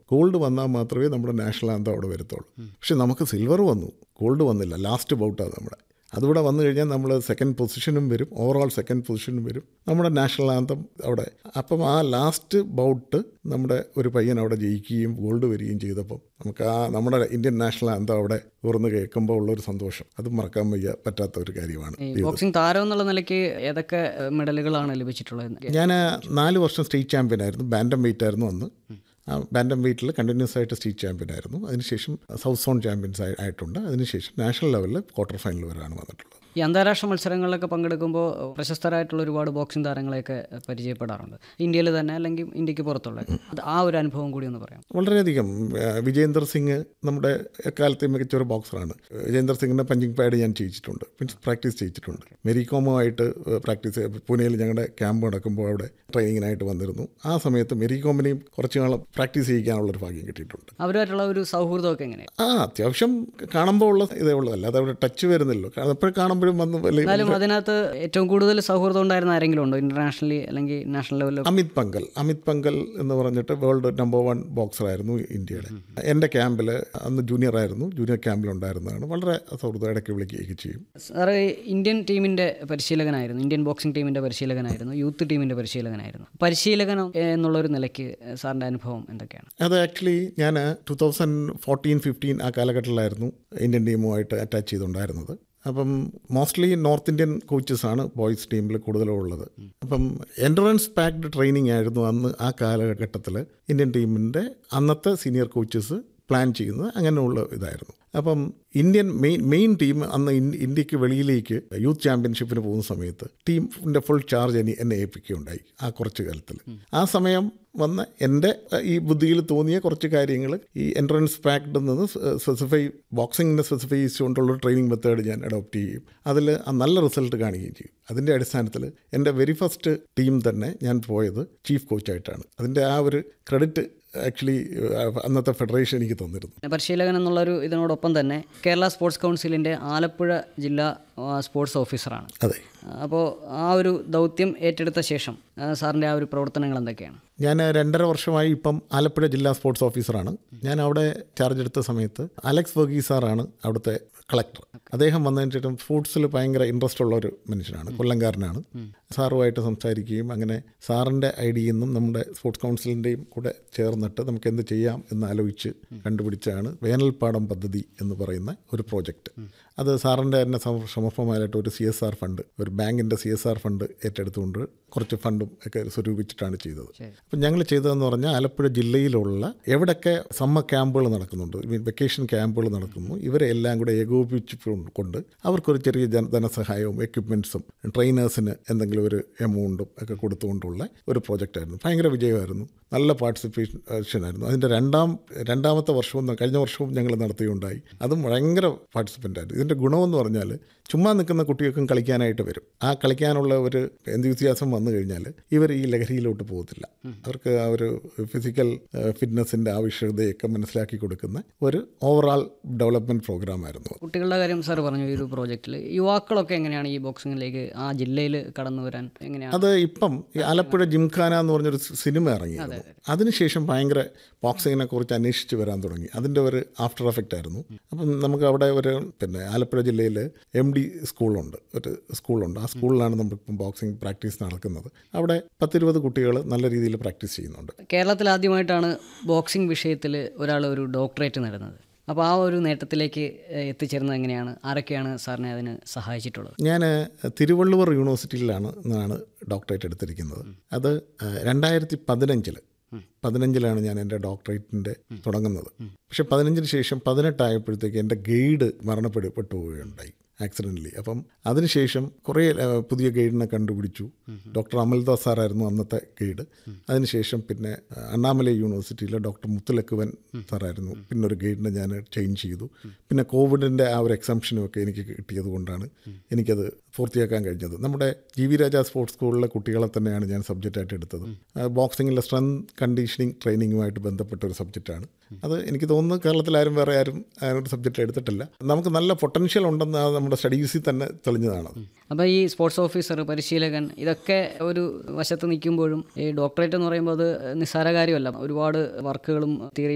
Gold വന്നാൽ മാത്രമേ നമ്മുടെ നാഷണൽ ആന്തം അവിടെ വരത്തുള്ളൂ പക്ഷെ നമുക്ക് സിൽവർ വന്നു ഗോൾഡ് വന്നില്ല ലാസ്റ്റ് ബൗട്ടാണ് നമ്മുടെ അതുകൂടെ വന്നു കഴിഞ്ഞാൽ നമ്മൾ സെക്കൻഡ് പൊസിഷനും വരും ഓവറോൾ സെക്കൻഡ് പൊസിഷനും വരും നമ്മുടെ നാഷണൽ ആന്തം അവിടെ അപ്പം ആ ലാസ്റ്റ് ബൗട്ട് നമ്മുടെ ഒരു പയ്യൻ അവിടെ ജയിക്കുകയും ഗോൾഡ് വരികയും ചെയ്തപ്പം നമുക്ക് ആ നമ്മുടെ ഇന്ത്യൻ നാഷണൽ ആന്തം അവിടെ ഉറന്ന് കേൾക്കുമ്പോൾ ഉള്ളൊരു സന്തോഷം അത് മറക്കാൻ വയ്യ പറ്റാത്ത ഒരു കാര്യമാണ് ഈ ബോക്സിംഗ് താരം എന്നുള്ള നിലയ്ക്ക് ഏതൊക്കെ ഏഹ്, മെഡലുകളാണ് ലഭിച്ചിട്ടുള്ളത് ഞാൻ നാല് വർഷം സ്റ്റേറ്റ് ചാമ്പ്യൻ ആയിരുന്നു ബാൻഡം വെയിറ്റ് ആയിരുന്നു അന്ന് ആ ബാൻഡം വെയിറ്റിൽ കണ്ടിന്യൂസ് ആയിട്ട് സ്റ്റേറ്റ് ചാമ്പ്യൻ ആയിരുന്നു അതിനുശേഷം സൗത്ത് സോൺ ചാമ്പ്യൻസ് ആയി- ആയിട്ടുണ്ട് അതിനുശേഷം നാഷണൽ ലെവലിൽ ക്വാർട്ടർ ഫൈനൽ വരെയാണ് വന്നിട്ടുള്ളത് ഈ അന്താരാഷ്ട്ര മത്സരങ്ങളിലൊക്കെ പങ്കെടുക്കുമ്പോൾ പ്രശസ്തരായിട്ടുള്ള ഒരുപാട് ബോക്സിംഗ് താരങ്ങളെയൊക്കെ പരിചയപ്പെടാറുണ്ട് ഇന്ത്യയിൽ തന്നെ അല്ലെങ്കിൽ ഇന്ത്യക്ക് പുറത്തുള്ള അത് ആ ഒരു അനുഭവം കൂടി ഒന്ന് പറയാം വളരെയധികം ആ, വിജേന്ദർ സിംഗ് നമ്മുടെ എക്കാലത്തെ മികച്ച ഒരു ബോക്സറാണ് വിജേന്ദർ സിംഗിൻ്റെ പഞ്ചിങ് പാഡ് ഞാൻ ചെയ്യിച്ചിട്ടുണ്ട് മീൻസ് പ്രാക്ടീസ് ചെയ്യിച്ചിട്ടുണ്ട് മെരി കോമുമായിട്ട് പ്രാക്ടീസ് പൂനെയിൽ ഞങ്ങളുടെ ക്യാമ്പ് നടക്കുമ്പോൾ അവിടെ ട്രെയിനിങ്ങിനായിട്ട് വന്നിരുന്നു ആ സമയത്ത് മെരി കോമിനെയും കുറച്ച് നാളും പ്രാക്ടീസ് ചെയ്യിക്കാനുള്ളൊരു ഭാഗ്യം കിട്ടിയിട്ടുണ്ട് അവരുമായിട്ടുള്ള ഒരു സൗഹൃദമൊക്കെ എങ്ങനെയാണ് ആ അത്യാവശ്യം കാണുമ്പോൾ ഉള്ള ഇതേ ഉള്ളൂ അല്ലാതെ അവിടെ ടച്ച് വരുന്നില്ലോ എപ്പോഴും കാണുമ്പോഴും വന്ന് വലിയ എന്നാലും അതിനകത്ത് ഏറ്റവും കൂടുതൽ സൗഹൃദം ഉണ്ടായിരുന്ന ആരെങ്കിലും ഉണ്ടോ ഇന്റർനാഷണലി അല്ലെങ്കിൽ നാഷണൽ ലെവലിൽ അമിത് പങ്കൽ അമിത് പങ്കൽ എന്ന് പറഞ്ഞിട്ട് വേൾഡ് നമ്പർ വൺ ബോക്സറായിരുന്നു ഇന്ത്യയുടെ എൻ്റെ ക്യാമ്പിൽ അന്ന് ജൂനിയർ ആയിരുന്നു ജൂനിയർ ക്യാമ്പിലുണ്ടായിരുന്നതാണ് വളരെ സൗഹൃദം ഇടയ്ക്ക് വിളിക്കുകയൊക്കെ ചെയ്യും സാറ് ഇന്ത്യൻ ടീമിന്റെ പരിശീലകനായിരുന്നു ഇന്ത്യൻ ബോക്സിംഗ് ടീമിന്റെ പരിശീലകനായിരുന്നു യൂത്ത് ടീമിന്റെ പരിശീലകനായിരുന്നു പരിശീലകൻ എന്നുള്ളൊരു നിലയ്ക്ക് സാറിന്റെ അനുഭവം എന്തൊക്കെയാണ് അത് ആക്ച്വലി ഞാൻ ടു തൗസൻഡ് ഫോർട്ടീൻ ഫിഫ്റ്റീൻ ആ കാലഘട്ടത്തിലായിരുന്നു ഇന്ത്യൻ ടീമുമായിട്ട് അറ്റാച്ച് ചെയ്തുകൊണ്ടായിരുന്നത് അപ്പം മോസ്റ്റ്ലി നോർത്ത് ഇന്ത്യൻ കോച്ചസാണ് ബോയ്സ് ടീമിൽ കൂടുതലും ഉള്ളത് അപ്പം എൻട്രൻസ് പാക്ഡ് ട്രെയിനിങ് ആയിരുന്നു അന്ന് ആ കാലഘട്ടത്തിൽ ഇന്ത്യൻ ടീമിൻ്റെ അന്നത്തെ സീനിയർ കോച്ചസ് പ്ലാൻ ചെയ്യുന്നത് അങ്ങനെയുള്ള ഇതായിരുന്നു അപ്പം ഇന്ത്യൻ മെയിൻ മെയിൻ ടീം അന്ന് ഇൻ- ഇന്ത്യക്ക് വെളിയിലേക്ക് യൂത്ത് ചാമ്പ്യൻഷിപ്പിന് പോകുന്ന സമയത്ത് ടീമിൻ്റെ ഫുൾ ചാർജ് എന്നെ എന്നെ ഏൽപ്പിക്കുകയുണ്ടായി ആ കുറച്ച് കാലത്തിൽ ആ സമയം വന്ന എൻ്റെ അഹ്, ഈ ബുദ്ധിയിൽ തോന്നിയ കുറച്ച് കാര്യങ്ങൾ ഈ എൻട്രൻസ് പാക്ഡിൽ നിന്ന് സ്പെസിഫൈ ബോക്സിങ്ങിനെ സ്പെസിഫൈ ചെയ്തുകൊണ്ടുള്ള ട്രെയിനിങ് മെത്തേഡ് ഞാൻ അഡോപ്റ്റ് ചെയ്യും അതിൽ ആ നല്ല റിസൾട്ട് കാണുകയും ചെയ്യും അതിൻ്റെ അടിസ്ഥാനത്തിൽ എൻ്റെ വെരി ഫസ്റ്റ് ടീം തന്നെ ഞാൻ പോയത് ചീഫ് കോച്ചായിട്ടാണ് അതിൻ്റെ ആ ഒരു ക്രെഡിറ്റ് ആക്ച്വലി അന്നത്തെ ഫെഡറേഷൻ എനിക്ക് തന്നിരുന്നു പരിശീലകൻ എന്നുള്ളൊരു ഇതിനോടൊപ്പം തന്നെ കേരള സ്പോർട്സ് കൗൺസിലിന്റെ ആലപ്പുഴ ജില്ലാ ആ, സ്പോർട്സ് ഓഫീസറാണ് അതെ അപ്പോൾ ആ ഒരു ദൗത്യം ഏറ്റെടുത്ത ശേഷം ആ, സാറിന്റെ ആ ഒരു പ്രവർത്തനങ്ങൾ എന്തൊക്കെയാണ് ഞാൻ രണ്ടര വർഷമായി ഇപ്പം ആലപ്പുഴ ജില്ലാ സ്പോർട്സ് ഓഫീസറാണ് ഞാൻ അവിടെ ചാർജ് എടുത്ത സമയത്ത് അലക്സ് വർഗീസ് സാറാണ് അവിടുത്തെ കളക്ടർ അദ്ദേഹം വന്നതിന് ശേഷം സ്പോർട്സിൽ ഭയങ്കര ഇൻട്രസ്റ്റ് ഉള്ള ഒരു മനുഷ്യനാണ് കൊല്ലംകാരനാണ് സാറുമായിട്ട് സംസാരിക്കുകയും അങ്ങനെ സാറിൻ്റെ ഐഡിയയിൽ നിന്നും നമ്മുടെ സ്പോർട്സ് കൗൺസിലിൻ്റെയും കൂടെ ചേർന്നിട്ട് നമുക്ക് എന്ത് ചെയ്യാം എന്ന് ആലോചിച്ച് കണ്ടുപിടിച്ചാണ് വേനൽപ്പാടം പദ്ധതി എന്ന് പറയുന്ന ഒരു പ്രോജക്റ്റ് അത് സാറിൻ്റെ തന്നെ സമ- സമർപ്പമായിട്ട് ഒരു സി എസ് ആർ ഫണ്ട് ഒരു ബാങ്കിൻ്റെ സി എസ് ആർ ഫണ്ട് ഏറ്റെടുത്തുകൊണ്ട് കുറച്ച് ഫണ്ടും ഒക്കെ സ്വരൂപിച്ചിട്ടാണ് ചെയ്തത് അപ്പം ഞങ്ങൾ ചെയ്തതെന്ന് പറഞ്ഞാൽ ആലപ്പുഴ ജില്ലയിലുള്ള എവിടെയൊക്കെ സമ്മർ ക്യാമ്പുകൾ നടക്കുന്നുണ്ട് മീൻ വെക്കേഷൻ ക്യാമ്പുകൾ നടക്കുന്നു ഇവരെ എല്ലാം കൂടെ ഏകോപിപ്പിച്ച് കൊണ്ട് അവർക്കൊരു ചെറിയ ജന ധനസഹായവും എക്യുപ്മെൻറ്റ്സും ട്രെയിനേഴ്സിന് എന്തെങ്കിലും ഒരു എമൗണ്ടും ഒക്കെ കൊടുത്തുകൊണ്ടുള്ള ഒരു പ്രോജക്റ്റായിരുന്നു ഭയങ്കര വിജയമായിരുന്നു നല്ല പാർട്ടിസിപ്പേഷൻ ആയിരുന്നു അതിൻ്റെ രണ്ടാം രണ്ടാമത്തെ വർഷവും കഴിഞ്ഞ വർഷവും ഞങ്ങൾ നടത്തുകയുണ്ടായി അതും ഭയങ്കര പാർട്ടിസിപ്പൻ്റ് ആയിരുന്നു ഇതിൻ്റെ ഗുണമെന്ന് പറഞ്ഞാൽ ചുമ്മാ നിൽക്കുന്ന കുട്ടികൾക്കും കളിക്കാനായിട്ട് വരും ആ കളിക്കാനുള്ള ഒരു എന്തുവിത്യാസം വന്നു കഴിഞ്ഞാൽ ഇവർ ഈ ലഹരിയിലോട്ട് പോകത്തില്ല അവർക്ക് ആ ഒരു ഫിസിക്കൽ ഫിറ്റ്നസിൻ്റെ ആവശ്യകതയൊക്കെ മനസ്സിലാക്കി കൊടുക്കുന്ന ഒരു ഓവറാൾ ഡെവലപ്മെൻറ്റ് പ്രോഗ്രാമായിരുന്നു അത്. കുട്ടികളുടെ കാര്യം സാർ പറഞ്ഞു ഈ ഒരു പ്രോജക്റ്റിൽ യുവാക്കളൊക്കെ എങ്ങനെയാണ് ഈ ബോക്സിങ്ങിലേക്ക് ആ ജില്ലയിൽ കടന്നു വരാൻ എങ്ങനെയാണ് അത് ഇപ്പം ഈ ആലപ്പുഴ ജിംഖാന എന്ന് പറഞ്ഞൊരു സ് സിനിമ ഇറങ്ങിയിരുന്നു അതിനുശേഷം ഭയങ്കര ബോക്സിങ്ങിനെ കുറിച്ച് അന്വേഷിച്ച് വരാൻ തുടങ്ങി അതിൻ്റെ ഒരു ആഫ്റ്റർ എഫക്റ്റ് ആയിരുന്നു അപ്പം നമുക്ക് അവിടെ ഒരു പിന്നെ ആലപ്പുഴ ജില്ലയിൽ എം ഡി സ്കൂളുണ്ട് ഒരു സ്കൂളുണ്ട് ആ സ്കൂളിലാണ് നമ്മളിപ്പം ബോക്സിംഗ് പ്രാക്ടീസ് നടക്കുന്നത് അവിടെ പത്തിരുപത് കുട്ടികൾ നല്ല രീതിയിൽ പ്രാക്ടീസ് ചെയ്യുന്നുണ്ട് കേരളത്തിൽ ആദ്യമായിട്ടാണ് ബോക്സിംഗ് വിഷയത്തിൽ ഒരാൾ ഒരു ഡോക്ടറേറ്റ് നേടുന്നത് അപ്പോൾ ആ ഒരു നേട്ടത്തിലേക്ക് ഏഹ്, എത്തിച്ചേരുന്നത് എങ്ങനെയാണ് ആരൊക്കെയാണ് സാറിനെ അതിന് സഹായിച്ചിട്ടുള്ളത് ഞാൻ തിരുവള്ളുവർ യൂണിവേഴ്സിറ്റിയിലാണ് നിന്നാണ് ഡോക്ടറേറ്റ് എടുത്തിരിക്കുന്നത് അത് രണ്ടായിരത്തി പതിനഞ്ചിൽ പതിനഞ്ചിലാണ് ഞാൻ എൻ്റെ ഡോക്ടറേറ്റിൻ്റെ തുടങ്ങുന്നത് പക്ഷെ പതിനഞ്ചിന് ശേഷം പതിനെട്ടായപ്പോഴത്തേക്ക് എൻ്റെ ഗൈഡ് മരണപ്പെടുപ്പെട്ടു പോവുകയുണ്ടായി ആക്സിഡൻ്റലി അപ്പം അതിനുശേഷം കുറേ ആ, പുതിയ ഗൈഡിനെ കണ്ടുപിടിച്ചു ഡോക്ടർ അമൽദാസ് സാറായിരുന്നു അന്നത്തെ ഗൈഡ് അതിനുശേഷം പിന്നെ ആ, അണ്ണാമലൈ യൂണിവേഴ്സിറ്റിയിലെ ഡോക്ടർ മുത്തുലക്കുവൻ സാറായിരുന്നു പിന്നെ ഒരു ഗൈഡിനെ ഞാൻ ചേഞ്ച് ചെയ്തു പിന്നെ കോവിഡിൻ്റെ ആ ഒരു എക്സംഷനും ഒക്കെ എനിക്ക് കിട്ടിയത് കൊണ്ടാണ് എനിക്കത് പൂർത്തിയാക്കാൻ കഴിഞ്ഞത് നമ്മുടെ ജി വി രാജ സ്പോർട്സ് സ്കൂളിലെ കുട്ടികളെ തന്നെയാണ് ഞാൻ സബ്ജക്റ്റായിട്ട് എടുത്തത് ബോക്സിങ്ങിലെ സ്ട്രെങ്ത് കണ്ടീഷനിങ് ട്രെയിനിങ്ങുമായിട്ട് ബന്ധപ്പെട്ട ഒരു സബ്ജക്റ്റാണ് അത് എനിക്ക് തോന്നുന്നു കേരളത്തിൽ ആരും വേറെ ആരും ആ ഒരു സബ്ജക്റ്റ് എടുത്തിട്ടില്ല നമുക്ക് നല്ല പൊട്ടൻഷ്യൽ ഉണ്ടെന്ന് ആ നമ്മുടെ സ്റ്റഡീസിൽ തന്നെ തെളിഞ്ഞതാണ് അപ്പോൾ ഈ സ്പോർട്സ് ഓഫീസർ പരിശീലകൻ ഇതൊക്കെ ഒരു വശത്ത് നിൽക്കുമ്പോഴും ഈ ഡോക്ടറേറ്റ് എന്ന് പറയുമ്പോൾ അത് നിസ്സാര കാര്യമല്ല ഒരുപാട് വർക്കുകളും തിയറി